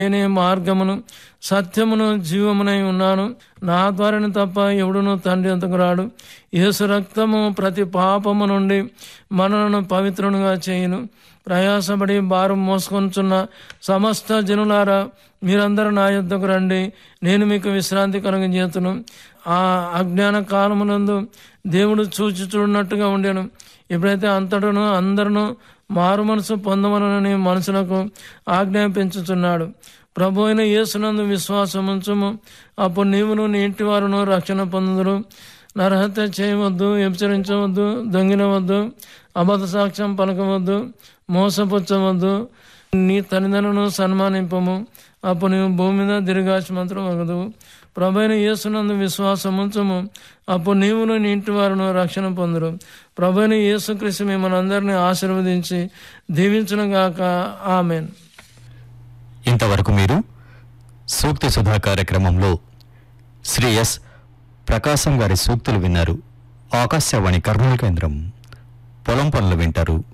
నేనే మార్గమును సత్యమును జీవమునై ఉన్నాను నా ద్వారాను తప్ప ఎవడును తండ్రి అంతకు రాడు యేసు రక్తము ప్రతి పాపము నుండి మనలను పవిత్రునిగా చేయును ప్రయాసపడి భారం మోసుకొనుచున్న సమస్త జనులారా మీరందరూ నా యొద్దకు రండి నేను మీకు విశ్రాంతి కలుగజేతును ఆ అజ్ఞాన కాలమునందు దేవుడు చూచి చూడనట్టుగా ఉండెను ఎప్పుడైతే అంతటను అందరూ మారు మనసు పొందమనని మనసులకు ఆజ్ఞాపించుచున్నాడు ప్రభు అయిన యేసునందు విశ్వాసం ఉంచుము అప్పుడు నీవును నీ ఇంటి వారును రక్షణ పొందుదురు నరహత్య చేయవద్దు హెచ్చరించవద్దు దొంగిలవద్దు అబద్ధ సాక్ష్యం పలకవద్దు మోసపుచ్చవద్దు నీ తల్లిదండ్రులను సన్మానింపము అప్పుడు నీవు భూమి మీద దీర్ఘాశమంత్రం అగదు ప్రభైన యేసునందు విశ్వాసం ఉంచము అప్పుడు నీవును నీ ఇంటి వారును రక్షణ పొందురు ప్రభైన యేసుక్రీస్తు మిమ్మల్ని అందరినీ ఆశీర్వదించి దీవించునుగాక ఆమెన్ ఇంతవరకు మీరు సూక్తి సుధా కార్యక్రమంలో శ్రీ ఎస్ ప్రకాశం గారి సూక్తులు విన్నారు ఆకాశవాణి కర్నూలు కేంద్రం పొలం పనులు వింటారు